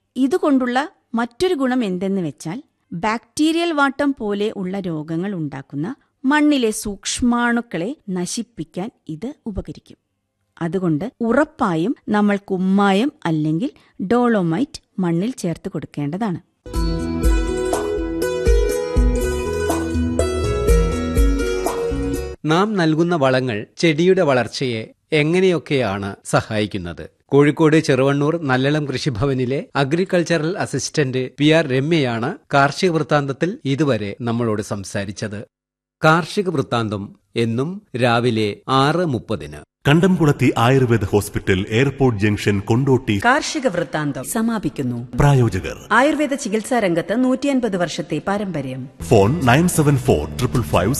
ഇതുകൊണ്ടുള്ള മറ്റൊരു ഗുണം എന്തെന്ന് വെച്ചാൽ ബാക്ടീരിയൽ വാട്ടം പോലെ ഉള്ള രോഗങ്ങൾ ഉണ്ടാക്കുന്ന മണ്ണിലെ സൂക്ഷ്മാണുക്കളെ നശിപ്പിക്കാൻ ഇത് ഉപകരിക്കും അതുകൊണ്ട് ഉറപ്പായും നമ്മൾ കുമ്മായം അല്ലെങ്കിൽ ഡോളോമൈറ്റ് മണ്ണിൽ ചേർത്ത് കൊടുക്കേണ്ടതാണ് നാം നൽകുന്ന വളങ്ങൾ ചെടിയുടെ വളർച്ചയെ എങ്ങനെയൊക്കെയാണ് സഹായിക്കുന്നത് കോഴിക്കോട് ചെറുവണ്ണൂർ നല്ലളം കൃഷിഭവനിലെ അഗ്രികൾച്ചറൽ അസിസ്റ്റന്റ് പി ആർ രമ്യയാണ് കാർഷിക വൃത്താന്തത്തിൽ ഇതുവരെ നമ്മളോട് സംസാരിച്ചത് കാർഷിക വൃത്താന്തം എന്നും രാവിലെ ആറ് മുപ്പതിന് Kandamkulathy Ayurveda hospital airport junction Kondotty കാർഷിക വൃത്താന്തം സമാപിക്കുന്നു പ്രായോജകർ ആയുർവേദ ചികിത്സാ രംഗത്ത് നൂറ്റിയൻപത് വർഷത്തെ പാരമ്പര്യം phone nine seven four triple five